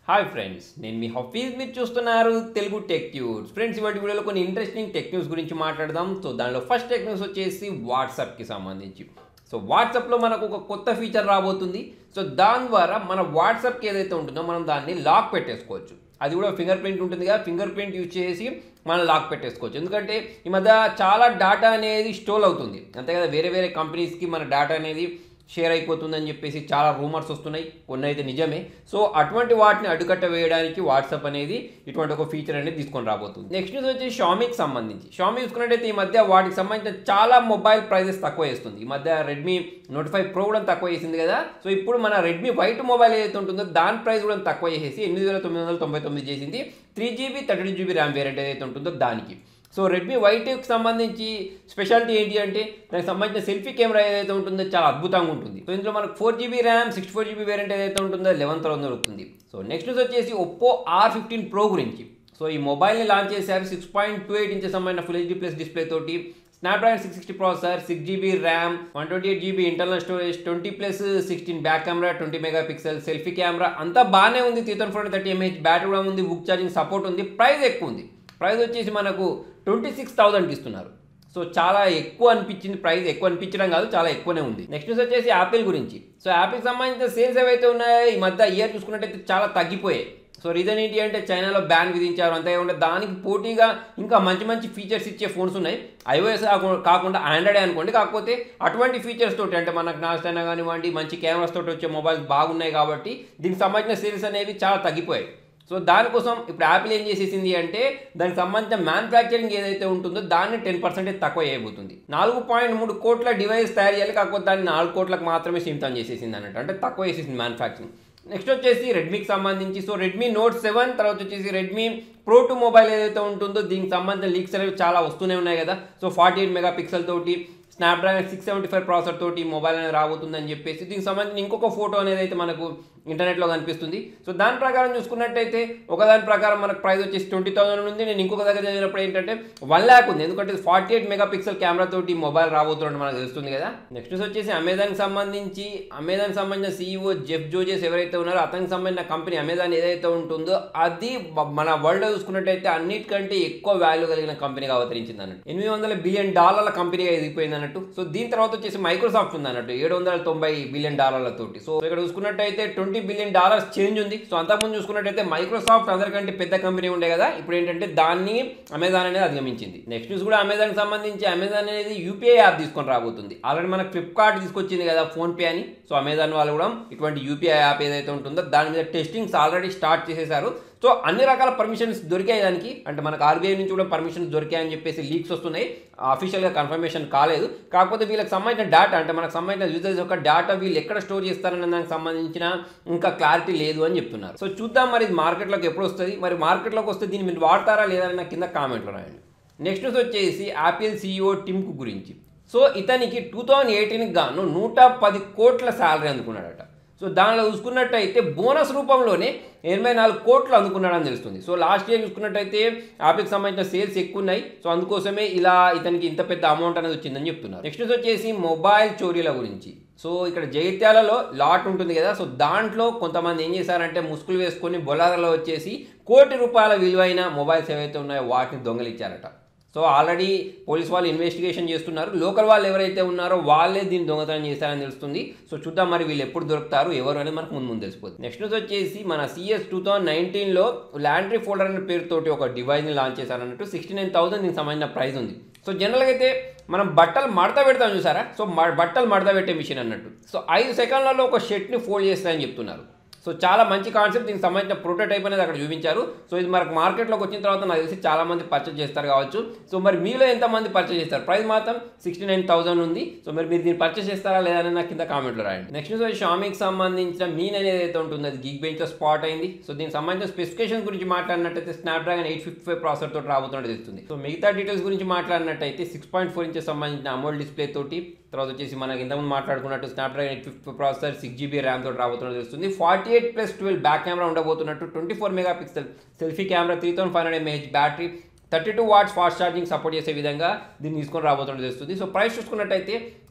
hi friends నేను మీ హఫీజ్ మీరు చూస్తున్నారు తెలుగు టెక్ న్యూస్ ఫ్రెండ్స్ ఇవాటి వీడియోలో కొన్ని ఇంట్రెస్టింగ్ టెక్ న్యూస్ గురించి మాట్లాడదాం సో దానిలో ఫస్ట్ టెక్ న్యూస్ వచ్చేసి వాట్సాప్కి సంబంధించి సో వాట్సాప్లో మనకు ఒక కొత్త ఫీచర్ రాబోతుంది సో దాని ద్వారా మన వాట్సాప్కి ఏదైతే ఉంటుందో మనం దాన్ని లాక్ పెట్టేసుకోవచ్చు అది కూడా ఫింగర్ ప్రింట్ ఉంటుంది కదా ఫింగర్ ప్రింట్ యూజ్ చేసి మనం లాక్ పెట్టేసుకోవచ్చు ఎందుకంటే ఈ మధ్య చాలా డేటా అనేది స్టోల్ అవుతుంది అంతే కదా వేరే వేరే కంపెనీస్కి మన డేటా అనేది షేర్ అయిపోతుందని చెప్పేసి చాలా రూమర్స్ వస్తున్నాయి కొన్ని అయితే నిజమే సో అటువంటి వాటిని అడ్డుకట్ట వేయడానికి వాట్సాప్ అనేది ఇటువంటి ఒక ఫీచర్ అనేది తీసుకొని రాబోతుంది నెక్స్ట్ న్యూస్ వచ్చి షామీకి సంబంధించి షామీ చూసుకున్నట్టయితే ఈ మధ్య వాటికి సంబంధించిన చాలా మొబైల్ ప్రైజెస్ తక్కువ చేస్తుంది ఈ మధ్య రెడ్మీ నోట్ ఫైవ్ ప్రో కూడా తక్కువ చేసింది కదా సో ఇప్పుడు మన రెడ్మీ వైట్ మొబైల్ ఏదైతే ఉంటుందో దాని ప్రైస్ కూడా తక్కువ చేసేసి ఎనిమిది వేల తొమ్మిది వందల తొంభై తొమ్మిది చేసింది three GB thirty two GB RAM variant ఏదైతే ఉంటుందో దానికి సో రెడ్మీ వైట్కి సంబంధించి స్పెషాలిటీ ఏంటి అంటే దానికి సంబంధించిన సెల్ఫీ కెమెరా ఏదైతే ఉంటుందో చాలా అద్భుతంగా ఉంటుంది సో ఇందులో మనకు four GB RAM six four GB variant ఏదైతే ఉంటుందో లెవెన్ థౌసండ్ దొరుకుతుంది సో నెక్స్ట్ న్యూస్ వచ్చేసి ఒప్పో ఆర్ ఫిఫ్టీన్ ప్రో గురించి సో ఈ మొబైల్ని లాంచ్ చేశారు six point two eight inches సంబంధించిన ఫుల్ హెచ్డీ ప్లస్ డిస్ప్లే తోటి Snapdragon six sixty processor six GB RAM one twenty eight GB internal storage twenty plus sixteen back camera twenty megapixel selfie camera అంతా బాగానే ఉంది three thousand four thirty MH battery కూడా ఉంది book charging support ఉంది price ఎక్కువ ఉంది price వచ్చేసి మనకు ట్వంటీ సిక్స్ థౌసండ్కి ఇస్తున్నారు సో చాలా ఎక్కువ అనిపించింది ప్రైస్ ఎక్కువ అనిపించడం కాదు చాలా ఎక్కువనే ఉంది నెక్స్ట్ న్యూస్ వచ్చేసి యాపిల్ గురించి సో యాపిల్కి సంబంధించిన సేల్స్ ఏవైతే ఉన్నాయో ఈ మధ్య ఇయర్ చూసుకున్నట్టయితే చాలా తగ్గిపోయాయి సో రీజన్ ఏంటి అంటే చైనాలో బ్యాన్ విధించారు అంతేకాకుండా దానికి పోటీగా ఇంకా మంచి మంచి ఫీచర్స్ ఇచ్చే ఫోన్స్ ఉన్నాయి ఐఓఎస్ కాకుండా ఆండ్రాయిడ్ అనుకోండి కాకపోతే అటువంటి ఫీచర్స్ తోటి అంటే మనకు నాస్ట్ అయినా కానివ్వండి మంచి కెమెరాస్ తోటి వచ్చే మొబైల్స్ బాగున్నాయి కాబట్టి దీనికి సంబంధించిన సేల్స్ అనేవి చాలా తగ్గిపోయాయి సో దానికోసం ఇప్పుడు యాపిల్ ఏం చేసేసింది అంటే దానికి సంబంధించిన మ్యానుఫ్యాక్చరింగ్ ఏదైతే ఉంటుందో దాన్ని టెన్ పర్సెంటేజ్ తక్కువ చేయబోతుంది నాలుగు పాయింట్ మూడు కోట్ల డివైస్ తయారు చేయాలి కాకపోతే దాన్ని నాలుగు కోట్లకు మాత్రమే సీమితం చేసేసింది అన్నట్టు అంటే తక్కువ చేసేసింది మ్యానుఫ్యాక్చరింగ్ నెక్స్ట్ వచ్చేసి రెడ్మీకి సంబంధించి సో రెడ్మీ నోట్ సెవెన్ తర్వాత వచ్చేసి రెడ్మీ ప్రో టూ మొబైల్ ఏదైతే ఉంటుందో దీనికి సంబంధించిన లీక్స్ అనేవి చాలా వస్తూనే ఉన్నాయి కదా so forty eight megapixel తోటి Snapdragon six seventy five processor తోటి మొబైల్ అనేది రాబోతుందని చెప్పేసి దీనికి సంబంధించిన ఇంకొక ఫోటో అనేది అయితే మనకు ఇంటర్నెట్లో కనిపిస్తుంది సో దాని ప్రకారం చూసుకున్నట్టయితే ఒకదాని ప్రకారం మనకు ప్రైస్ వచ్చేసి ట్వంటీ థౌసండ్ ఉంది నేను ఇంకొక దగ్గర చదివినప్పుడు ఏంటంటే వన్ ల్యాక్ ఉంది ఎందుకంటే forty eight megapixel camera తోటి మొబైల్ రాబోతున్నట్టు మనకు తెలుస్తుంది కదా నెక్స్ట్ వచ్చేసి అమెజాన్కి సంబంధించి అమెజాన్ సంబంధించిన సీఈఓ జెఫ్ జోజెస్ ఎవరైతే ఉన్నారో అతనికి సంబంధించిన కంపెనీ అమెజాన్ ఏదైతే ఉంటుందో అది మన వరల్డ్ చూసుకున్నట్టయితే అన్నిటికంటే ఎక్కువ వాల్యూ కలిగిన కంపెనీగా అవతరించింది అన్నట్టు ఎనిమిది వందల బిలియన్ డాలర్ల కంపెనీగా ఎదిగిపోయింది అన్నట్టు సో దీని తర్వాత వచ్చేసి మైక్రోసాఫ్ట్ ఉంది అన్నట్టు ఏడు వందల తొంభై బిలియన్ డాలర్ల తోటి సో ఇక్కడ చూసుకున్నట్టయితే ట్వంటీ బిలియన్ డాలర్స్ చేంజ్ ఉంది సో అంతకుముందు చూసుకున్నట్టయితే మైక్రోసాఫ్ట్ అందరికంటే పెద్ద కంపెనీ ఉండే కదా ఇప్పుడు ఏంటంటే దాన్ని అమెజాన్ అనేది అధిగమించింది నెక్స్ట్ న్యూస్ కూడా అమెజాన్ సంబంధించి అమెజాన్ అనేది యూపీఐ యాప్ తీసుకొని రాబోతుంది ఆల్రెడీ మనకు ఫ్లిప్కార్ట్ తీసుకొచ్చింది కదా ఫోన్ పే అని సో అమెజాన్ వాళ్ళు కూడా ఇటువంటి యూపీఐ యాప్ ఏదైతే ఉంటుందో దాని మీద టెస్టింగ్స్ ఆల్రెడీ స్టార్ట్ చేసేసారు సో అన్ని రకాల పర్మిషన్స్ దొరికాయి దానికి అంటే మనకు ఆర్బీఐ నుంచి కూడా పర్మిషన్స్ దొరికాయని చెప్పేసి లీక్స్ వస్తున్నాయి అఫీషియల్గా కన్ఫర్మేషన్ కాలేదు కాకపోతే వీళ్ళకి సంబంధించిన డేటా అంటే మనకు సంబంధించిన యూజర్స్ యొక్క డేటా వీళ్ళు ఎక్కడ స్టోర్ చేస్తారనే దానికి సంబంధించిన ఇంకా క్లారిటీ లేదు అని చెప్తున్నారు సో చూద్దాం మరి ఇది మార్కెట్లోకి ఎప్పుడు వస్తుంది మరి మార్కెట్లోకి వస్తే దీన్ని మీరు వాడతారా లేదా అని నాకు కింద కామెంట్లో రాయండి నెక్స్ట్ న్యూస్ వచ్చేసి యాపిల్ సీఈఓ టిమ్కు గురించి సో ఇతనికి టూ థౌజండ్ ఎయిటీన్కి గాను నూట పది కోట్ల శాలరీ అందుకున్నాడట సో దానిలో చూసుకున్నట్టయితే బోనస్ రూపంలోనే ఎనభై నాలుగు కోట్లు అందుకున్నాడని తెలుస్తుంది సో లాస్ట్ ఇయర్ చూసుకున్నట్టయితే యాపిల్కి సంబంధించిన సేల్స్ ఎక్కువ ఉన్నాయి సో అందుకోసమే ఇలా ఇతనికి ఇంత పెద్ద అమౌంట్ అనేది వచ్చిందని చెప్తున్నారు నెక్స్ట్ వచ్చేసి మొబైల్ చోరీల గురించి సో ఇక్కడ జైత్యాలలో లాట్ ఉంటుంది కదా సో దాంట్లో కొంతమంది ఏం చేశారంటే ముసుగులు వేసుకొని బొలాలలో వచ్చేసి కోటి రూపాయల విలువైన మొబైల్స్ ఏవైతే ఉన్నాయో వాటిని దొంగలిచ్చారట సో ఆల్రెడీ పోలీస్ వాళ్ళు ఇన్వెస్టిగేషన్ చేస్తున్నారు లోకల్ వాళ్ళు ఎవరైతే ఉన్నారో వాళ్ళే దీన్ని దొంగతనం చేశారని తెలుస్తుంది సో చూద్దాం మరి వీళ్ళు ఎప్పుడు దొరుకుతారు ఎవరు అనేది మనకు ముందు ముందు తెలిసిపోతుంది నెక్స్ట్ న్యూస్ వచ్చేసి మన సిఎస్ టూ థౌసండ్ నైన్టీన్లో ల్యాండ్రీ ఫోల్డర్ అనే పేరుతోటి ఒక డివైస్ని లాంచ్ చేశారన్నట్టు సిక్స్టీ నైన్ థౌసండ్ దీనికి సంబంధించిన ప్రైస్ ఉంది సో జనరల్గా అయితే మనం బట్టలు మడత పెడతాం చూసారా సో బట్టలు మడత పెట్టే మిషన్ అన్నట్టు సో ఐదు సెకండ్లలో ఒక షర్ట్ని ఫోల్డ్ చేస్తాయని చెప్తున్నారు సో చాలా మంచి కాన్సెప్ట్ దీనికి సంబంధించిన ప్రోటోటైప్ అనేది అక్కడ చూపించారు సో ఇది మనకు మార్కెట్లోకి వచ్చిన తర్వాత నాకు తెలిసి చాలా మంది పర్చేస్ చేస్తారు కావచ్చు సో మరి మీలో ఎంతమంది పర్చేస్ చేస్తారు ప్రైస్ మాత్రం సిక్స్టీ నైన్ థౌసండ్ ఉంది సో మరి మీరు దీన్ని పర్చేస్ చేస్తారా లేదా అని నాకు కింద కామెంట్లో రాయండి నెక్స్ట్ వచ్చి షామీకి సంబంధించిన మీన్ అనేది ఏదైతే ఉంటుందో అది గీక్ బెంచ్లో స్పాట్ అయింది సో దీనికి సంబంధించిన స్పెసిఫికేషన్ గురించి మాట్లాడినట్టయితే Snapdragon eight fifty five processor తోటి రాబోతున్నట్టు తెలుస్తుంది సో మిగతా డీటెయిల్స్ గురించి మాట్లాడినట్టయితే సిక్స్ పాయింట్ ఫోర్ ఇంచెస్ సంబంధించిన అమోల్ డిస్ప్లే తోటి తర్వాత వచ్చేసి మనకి ఇంతకుముందు మాట్లాడుకున్నట్టు Snapdragon eight fifty processor six GB RAM తోటి రాబోతున్నట్టు తెలుస్తుంది forty eight plus twelve back camera ఉండబోతున్నట్టు twenty four megapixel selfie camera three thousand five hundred mAh battery thirty two watts fast charging support చేసే విధంగా దీన్ని తీసుకొని రాబోతున్నట్టు తెలుస్తుంది so price చూసుకున్నట్టయితే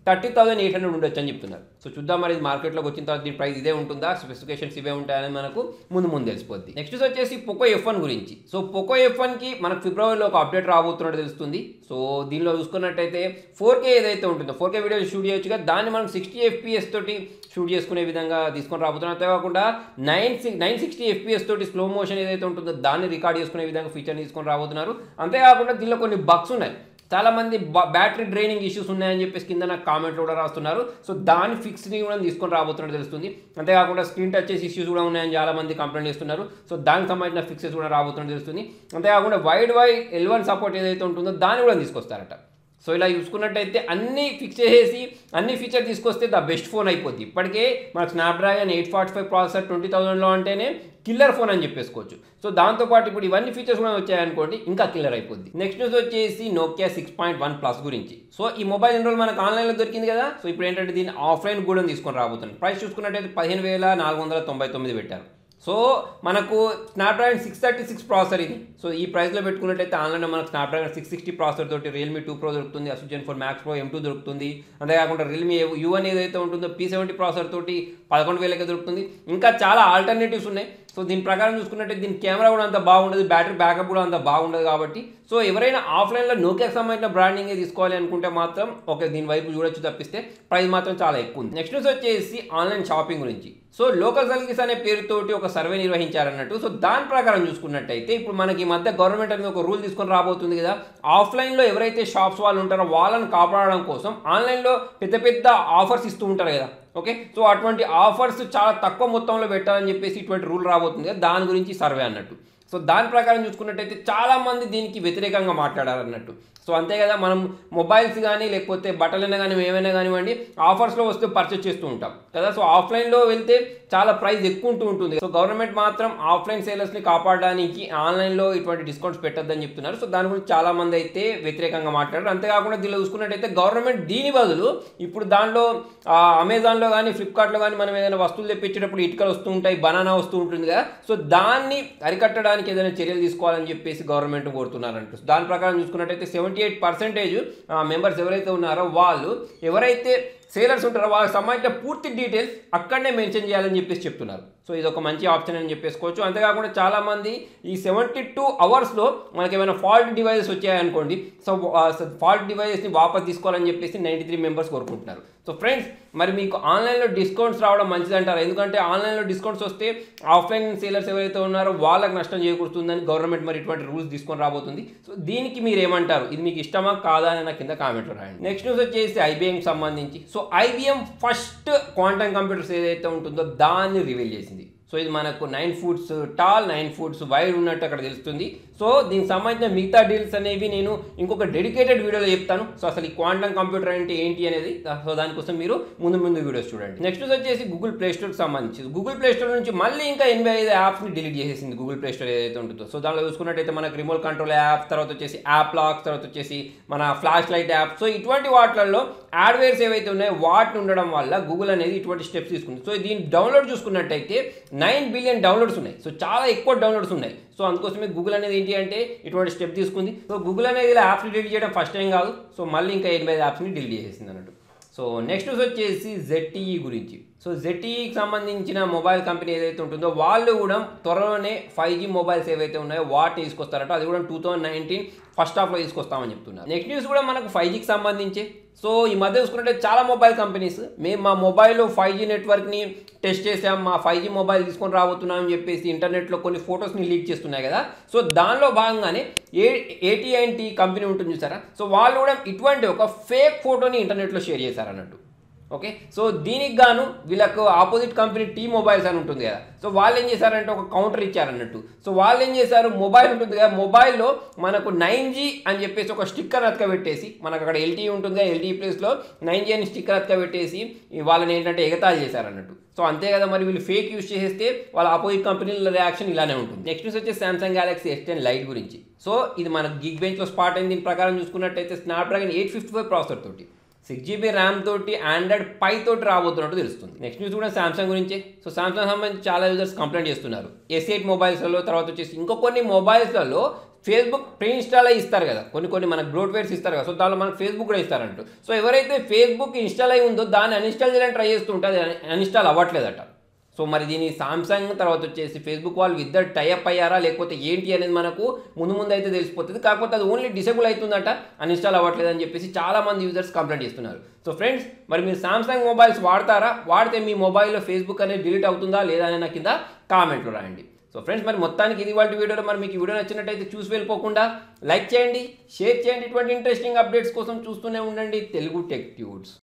థర్టీ థౌసండ్ ఎయిట్ హండ్రెడ్ ఉండొచ్చు అని చెప్తున్నారు సో చూద్దాం మరి ఇది మార్కెట్లోకి వచ్చిన తర్వాత దీని ప్రైస్ ఇదే ఉంటుందా స్పెసిఫికేషన్స్ ఇవే ఉంటాయని మనకు ముందు ముందు తెలిసిపోద్ది నెక్స్ట్ వచ్చేసి పోకో ఎఫ్ వన్ గురించి సో పోకో ఎఫ్ వన్కి మనకు ఫిబ్రవరిలో ఒక అప్డేట్ రాబోతున్నట్టు తెలుస్తుంది సో దీనిలో చూసుకున్నట్టయితే ఫోర్ కే ఏదైతే ఉంటుందో ఫోర్ కే వీడియో షూట్ చేయొచ్చుగా దాన్ని మనం సిక్స్టీ ఎఫ్పిఎస్ తోటి షూట్ చేసుకునే విధంగా తీసుకొని రాబోతున్నాం అంతేకాకుండా నైన్ నైన్ సిక్స్టీ ఎఫ్పిఎస్ తోటి స్లో మోషన్ ఏదైతే ఉంటుందో దాన్ని రికార్డ్ చేసుకునే విధంగా ఫీచర్ తీసుకొని రాబోతున్నారు అంతేకాకుండా దీనిలో కొన్ని బగ్స్ ఉన్నాయి చాలా మంది బ్యాటరీ డ్రైనింగ్ ఇష్యూస్ ఉన్నాయని చెప్పేసి కింద నాకు కామెంట్లు కూడా రాస్తున్నారు సో దాని ఫిక్స్ని కూడా తీసుకొని రాబోతున్నట్టు తెలుస్తుంది అంతేకాకుండా స్క్రీన్ టచ్ ఇష్యూస్ కూడా ఉన్నాయని చాలా మంది కంప్లైంట్ చేస్తున్నారు సో దానికి సంబంధించిన ఫిక్సెస్ కూడా రాబోతున్నట్టు తెలుస్తుంది అంతేకాకుండా Widevine L one support ఏదైతే ఉంటుందో దాన్ని కూడా తీసుకొస్తారట సో ఇలా చూసుకున్నట్టయితే అన్ని ఫిక్స్ చేసేసి అన్ని ఫీచర్ తీసుకొస్తే ద బెస్ట్ ఫోన్ అయిపోద్ది ఇప్పటికే మనకు Snapdragon eight forty five processor twenty థౌసండ్లో అంటేనే కిల్లర్ ఫోన్ అని చెప్పేసుకోవచ్చు సో దాంతోపాటు ఇప్పుడు ఇవన్నీ ఫీచర్స్ కూడా వచ్చాయనుకోండి ఇంకా కిల్లర్ అయిపోద్ది నెక్స్ట్ న్యూస్ వచ్చేసి Nokia six point one plus గురించి సో ఈ మొబైల్ ఎన్ని రోజులు మనకు ఆన్లైన్లో దొరికింది కదా సో ఇప్పుడు ఏంటంటే దీన్ని ఆఫ్లైన్ కూడా తీసుకొని రాబోతుంది ప్రైస్ చూసుకున్నట్టయితే పదిహేను వేల నాలుగు వందల తొంభై తొమ్మిది పెట్టారు సో మనకు Snapdragon six thirty six processor ఇది సో ఈ ప్రైస్లో పెట్టుకున్నట్టయితే ఆన్లైన్లో మనకు స్నాప్డ్రాగన్ సిక్స్ సిక్స్టీ ప్రాసెసర్ తోటి రియల్మీ టూ ప్రో దొరుకుతుంది అసోసియన్ four max pro M two దొరుకుతుంది అంతేకాకుండా రియల్మీ యూ వన్ ఏదైతే ఉంటుందో పీ సెవెంటీ ప్రాసెసర్ తోటి పదకొండు వేలకే దొరుకుతుంది ఇంకా చాలా ఆల్టర్నేటివ్స్ ఉన్నాయి సో దీని ప్రకారం చూసుకున్నట్టయితే దీని కెమెరా కూడా అంత బాగుండదు బ్యాటరీ బ్యాకప్ కూడా అంత బాగుండదు కాబట్టి సో ఎవరైనా ఆఫ్లైన్లో నోకియాకి సంబంధించిన బ్రాండింగే తీసుకోవాలి అనుకుంటే మాత్రం ఓకే దీని వైపు చూడొచ్చు తప్పిస్తే ప్రైస్ మాత్రం చాలా ఎక్కువ ఉంది నెక్స్ట్ న్యూస్ వచ్చేసి ఆన్లైన్ షాపింగ్ గురించి సో లోకల్ సర్వీస్ అనే పేరుతోటి ఒక సర్వే నిర్వహించారన్నట్టు సో దాని ప్రకారం చూసుకున్నట్టయితే ఇప్పుడు మనకి ఈ మధ్య గవర్నమెంట్ అనేది ఒక రూల్ తీసుకొని రాబోతుంది కదా ఆఫ్లైన్లో ఎవరైతే షాప్స్ వాళ్ళు ఉంటారో వాళ్ళని కాపాడడం కోసం ఆన్లైన్లో పెద్ద పెద్ద ఆఫర్స్ ఇస్తూ ఉంటారు కదా ఓకే సో అటువంటి ఆఫర్స్ చాలా తక్కువ మొత్తంలో పెట్టాలని చెప్పేసి ఇటువంటి రూల్ రాబోతుంది కదా దాని గురించి సర్వే అన్నట్టు సో దాని ప్రకారం చూసుకున్నట్టయితే చాలామంది దీనికి వ్యతిరేకంగా మాట్లాడారు అన్నట్టు సో అంతే కదా మనం మొబైల్స్ కానీ లేకపోతే బట్టలైనా కానీ ఏమైనా కానివ్వండి ఆఫర్స్లో వస్తే పర్చేస్ చేస్తూ ఉంటాం కదా సో ఆఫ్లైన్లో వెళ్తే చాలా ప్రైస్ ఎక్కువ ఉంటూ ఉంటుంది సో గవర్నమెంట్ మాత్రం ఆఫ్లైన్ సేలర్స్ని కాపాడడానికి ఆన్లైన్లో ఇటువంటి డిస్కౌంట్స్ పెట్టొద్దని చెప్తున్నారు సో దాని గురించి చాలా మంది అయితే వ్యతిరేకంగా మాట్లాడారు అంతేకాకుండా దీనిలో చూసుకున్నట్టయితే గవర్నమెంట్ దీని బదులు ఇప్పుడు దానిలో అమెజాన్లో కానీ ఫ్లిప్కార్ట్లో కానీ మనం ఏదైనా వస్తువులు తెప్పించేటప్పుడు ఇటుకలు వస్తూ ఉంటాయి బనానా వస్తూ ఉంటుంది కదా సో దాన్ని అరికట్టడానికి ఏదైనా చర్యలు తీసుకోవాలని చెప్పేసి గవర్నమెంట్ కోరుతున్నారంట దాని ప్రకారం చూసుకున్నట్టయితే సెవెంటీ ఎయిట్ పర్సెంటేజ్ మెంబర్స్ ఎవరైతే ఉన్నారో వాళ్ళు ఎవరైతే సేలర్స్ ఉంటారో వాళ్ళకి సంబంధించిన పూర్తి డీటెయిల్స్ అక్కడనే మెన్షన్ చేయాలని చెప్పేసి చెప్తున్నారు సో ఇది ఒక మంచి ఆప్షన్ అని చెప్పేసుకోవచ్చు అంతేకాకుండా చాలామంది ఈ సెవెంటీ టూ అవర్స్లో మనకి ఏమైనా ఫాల్ట్ డివైజెస్ వచ్చాయనుకోండి సో ఫాల్ట్ డివైజెస్ని వాపస్ తీసుకోవాలని చెప్పేసి నైంటీ త్రీ మెంబర్స్ కోరుకుంటున్నారు సో ఫ్రెండ్స్ మరి మీకు ఆన్లైన్లో డిస్కౌంట్స్ రావడం మంచిది అంటారు ఎందుకంటే ఆన్లైన్లో డిస్కౌంట్స్ వస్తే ఆఫ్లైన్ సేలర్స్ ఎవరైతే ఉన్నారో వాళ్ళకి నష్టం చేకూరుతుందని గవర్నమెంట్ మరి ఇటువంటి రూల్స్ తీసుకొని రాబోతుంది సో దీనికి మీరు ఏమంటారు ఇది మీకు ఇష్టమా కాదా అని నా కింద కామెంట్లో రాయండి నెక్స్ట్ న్యూస్ వచ్చేసి ఐబీఎం సంబంధించి so IBM first quantum computers ఏదైతే ఉంటుందో దాన్ని రివీల్ చేసింది సో ఇది మనకు nine foots tall nine foots wide ఉన్నట్టు అక్కడ తెలుస్తుంది సో దీనికి సంబంధించిన మిగతా డీల్స్ అనేవి నేను ఇంకొక డెడికేటెడ్ వీడియోలో చెప్తాను సో అసలు ఈ క్వాంటమ్ కంప్యూటర్ అంటే ఏంటి అనేది సో దానికోసం మీరు ముందు ముందు వీడియోస్ చూడండి నెక్స్ట్ వచ్చేసి గూగుల్ ప్లే స్టోర్కి సంబంధించి గూగుల్ ప్లే స్టోర్ నుంచి మళ్ళీ ఇంకా ఎనభై ఐదు యాప్స్ని డిలీట్ చేసేసింది గూగుల్ ప్లే స్టోర్ ఏదైతే ఉంటుందో సో దానిలో చూసుకున్నట్టయితే మనకు రిమోట్ కంట్రోల్ యాప్ తర్వాత వచ్చేసి యాప్ లాక్ తర్వాత వచ్చేసి మన ఫ్లాష్ లైట్ యాప్ సో ఇటువంటి వాటిలలో యాడ్వేర్స్ ఏవైతే ఉన్నాయో వాటిని ఉండడం వల్ల గూగుల్ అనేది ఇటువంటి స్టెప్స్ తీసుకుంది సో దీన్ని డౌన్లోడ్ చూసుకున్నట్టయితే నైన్ బిలియన్ డౌన్లోడ్స్ ఉన్నాయి సో చాలా ఎక్కువ డౌన్లోడ్స్ ఉన్నాయి సో అందుకోసమే గూగుల్ అనేది ఏంటి అంటే ఇటువంటి స్టెప్ తీసుకుంది సో గూగుల్ అనేది ఇలా యాప్స్ డిలీట్ చేయడం ఫస్ట్ టైం కాదు సో మళ్ళీ ఇంకా ఎనభై యాప్స్ని డిలీట్ చేసేసింది అన్నట్టు సో నెక్స్ట్ వచ్చేసి జెడ్టీఈ గురించి సో జెడ్టీఈకి సంబంధించిన మొబైల్ కంపెనీ ఏదైతే ఉంటుందో వాళ్ళు కూడా త్వరలోనే ఫైవ్ జీ మొబైల్స్ ఏవైతే ఉన్నాయో వాటిని తీసుకొస్తారట అది కూడా టూ థౌజండ్ నైన్టీన్ ఫస్ట్ హాఫ్లో తీసుకొస్తామని చెప్తున్నారు నెక్స్ట్ న్యూస్ కూడా మనకు ఫైవ్ జీకి సంబంధించి సో ఈ మధ్య చూసుకుంటే చాలా మొబైల్ కంపెనీస్ మేము మా మొబైల్లో ఫైవ్ జీ నెట్వర్క్ని టెస్ట్ చేసాం మా ఫైవ్ జీ మొబైల్ తీసుకొని రాబోతున్నాం అని చెప్పేసి ఇంటర్నెట్లో కొన్ని ఫొటోస్ని లీక్ చేస్తున్నాయి కదా సో దానిలో భాగంగానే ఏ ఏటీఐఎన్టీ కంపెనీ ఉంటుంది చూసారా సో వాళ్ళు కూడా ఇటువంటి ఒక ఫేక్ ఫోటోని ఇంటర్నెట్లో షేర్ చేశారు అన్నట్టు ఓకే సో దీనికి గాను వీళ్ళకు ఆపోజిట్ కంపెనీ టీ మొబైల్స్ అని ఉంటుంది కదా సో వాళ్ళు ఏం చేశారంటే ఒక కౌంటర్ ఇచ్చారన్నట్టు సో వాళ్ళు ఏం చేశారు మొబైల్ ఉంటుంది కదా మొబైల్లో మనకు నైన్ జీ అని చెప్పేసి ఒక స్టిక్కర్ అతక పెట్టేసి మనకు అక్కడ ఎల్టీ ఉంటుంది కదా ఎల్టీ ప్లేస్లో నైన్ జీ అని స్టిక్కర్ అతక పెట్టేసి వాళ్ళని ఏంటంటే ఎగతాళి చేశారన్నట్టు సో అంతే కదా మరి వీళ్ళు ఫేక్ యూస్ చేసేస్తే వాళ్ళ ఆపోజిట్ కంపెనీల రియాక్షన్ ఇలానే ఉంటుంది నెక్స్ట్ న్యూస్ వచ్చేసి Samsung Galaxy S ten lite గురించి సో ఇది మన గిగ్ బెంచ్లో స్పాట్ అయింది దీని ప్రకారం చూసుకున్నట్టయితే Snapdragon eight fifty five processor తోటి సిక్స్ జీబీ ర్యామ్ తోటి ఆండ్రాయిడ్ పై తోటి రాబోతున్నట్టు తెలుస్తుంది నెక్స్ట్ న్యూస్ కూడా సామ్సంగ్ గురించి సో సామ్సంగ్ సంబంధించి చాలా యూజర్స్ కంప్లైంట్ చేస్తున్నారు ఎస్ ఎయిట్ మొబైల్స్లలో తర్వాత వచ్చేసి ఇంకో కొన్ని మొబైల్స్లలో ఫేస్బుక్ ప్రీ ఇన్స్టాల్ అయ్యి ఇస్తారు కదా కొన్ని కొన్ని మనకు బ్రోడ్వేర్స్ ఇస్తారు కదా సో దానిలో మనకు ఫేస్బుక్ కూడా ఇస్తారంట సో ఎవరైతే ఫేస్బుక్ ఇన్స్టాల్ అయి ఉందో దాన్ని అన్ఇన్స్టాల్ చేయాలని ట్రై చేస్తుంటే అది అన్ఇన్స్టాల్ అవ్వట్లేదట సో మరి దీని సామ్సంగ్ తర్వాత వచ్చేసి ఫేస్బుక్ వాళ్ళు ఇద్దరు టైఅప్ అయ్యారా లేకపోతే ఏంటి అనేది మనకు ముందు ముందు అయితే తెలిసిపోతుంది కాకపోతే అది ఓన్లీ డిసేబుల్ అవుతుందట అన్ఇన్స్టాల్ అవ్వట్లేదు అని చెప్పేసి చాలా మంది యూజర్స్ కంప్లైంట్ చేస్తున్నారు సో ఫ్రెండ్స్ మరి మీరు సామ్సంగ్ మొబైల్స్ వాడతారా వాడితే మీ మొబైల్లో ఫేస్బుక్ అనేది డిలీట్ అవుతుందా లేదా అనే నా కింద కామెంట్లో రాయండి సో ఫ్రెండ్స్ మరి మొత్తానికి ఇది వాళ్ళ వీడియోలో మరి మీకు ఈ వీడియో నచ్చినట్టయితే చూసి వెళ్ళిపోకుండా లైక్ చేయండి షేర్ చేయండి ఇటువంటి ఇంట్రెస్టింగ్ అప్డేట్స్ కోసం చూస్తూనే ఉండండి తెలుగు టెక్ ట్యూడ్స్